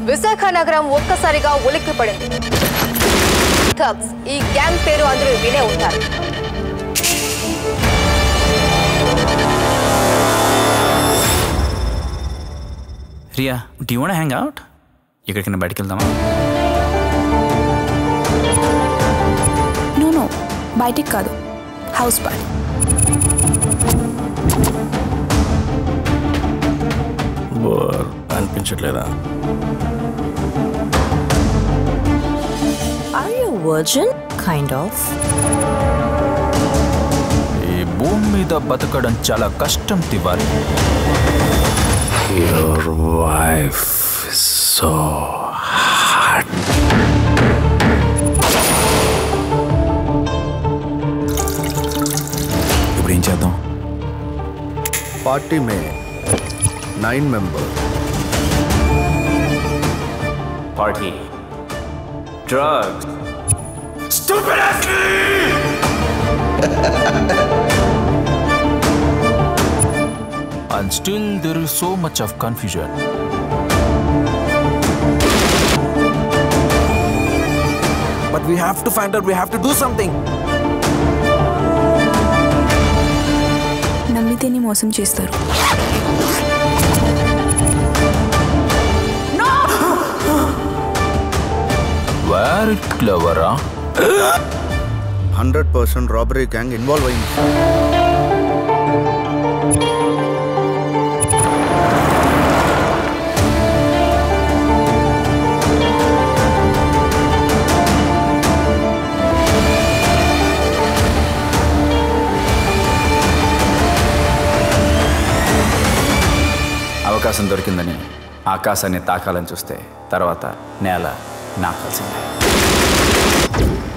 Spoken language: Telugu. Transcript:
విశాఖ నగరం ఒక్కసారిగా ఉలిక్కిపడింది థగ్స్ ఈ గ్యాంగ్ పేరు అందరూ వినే ఉంటారు రియా డీ వాంట్ హ్యాంగ్ అవుట్ ఎక్కడికైనా బయటకు వెళ్దామా నో నో బయటికి కాదు హౌస్ పార్టీ బోర్ అనిపించట్లేదా Are you a virgin? Kind of. ఈ భూమి మీద బతకడం చాలా కష్టం తివాలి యువర్ వైఫ్ సో ఇప్పుడు ఏం చేద్దాం पार्टी में nine member party drugs And still there is so much of confusion. But we have to find out, we have to do something. నమ్మితేనే మోసం చేస్తారు Very clever, huh? Hundred percent robbery gang involve अయింది అవకాశం దొరికిందని ఆకాశాన్ని తాకాలని చూస్తే తర్వాత నేల నాకాల్సిందే